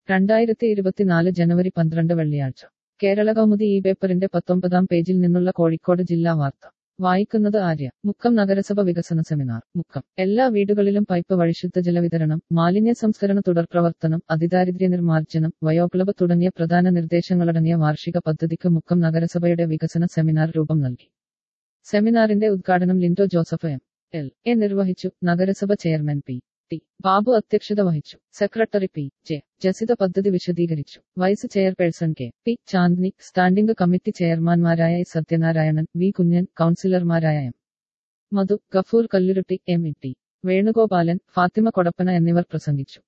രണ്ടായിരത്തി ഇരുപത്തിനാല് ജനുവരി പന്ത്രണ്ട് വെള്ളിയാഴ്ച കേരള കൗമുദി ഈ പേപ്പറിന്റെ പത്തൊമ്പതാം പേജിൽ നിന്നുള്ള കോഴിക്കോട് ജില്ലാ വാർത്ത വായിക്കുന്നത് ആര്യ മുക്കം നഗരസഭ വികസന സെമിനാർ മുക്കം എല്ലാ വീടുകളിലും പൈപ്പ് വഴി ശുദ്ധജല വിതരണം മാലിന്യ സംസ്കരണ തുടർപ്രവർത്തനം അതിദാരിദ്ര്യ നിർമ്മാർജ്ജനം വയോക്ലബ് തുടങ്ങിയ പ്രധാന നിർദ്ദേശങ്ങളടങ്ങിയ വാർഷിക പദ്ധതിക്ക് മുക്കം നഗരസഭയുടെ വികസന സെമിനാർ രൂപം നൽകി സെമിനാറിന്റെ ഉദ്ഘാടനം Lindo Joseph M L A നിർവഹിച്ചു നഗരസഭ ചെയർമാൻ പി ടി ബാബു അധ്യക്ഷത വഹിച്ചു സെക്രട്ടറി പി ജെ ജസിത പദ്ധതി വിശദീകരിച്ചു vice chairperson K P Chandni standing committee ചെയർമാൻമാരായ എ സത്യനാരായണൻ വി കുഞ്ഞൻ കൗൺസിലർമാരായ M Madhu Gafoor Kalluruti M E T Venugopalan Fathima Kodappana എന്നിവർ പ്രസംഗിച്ചു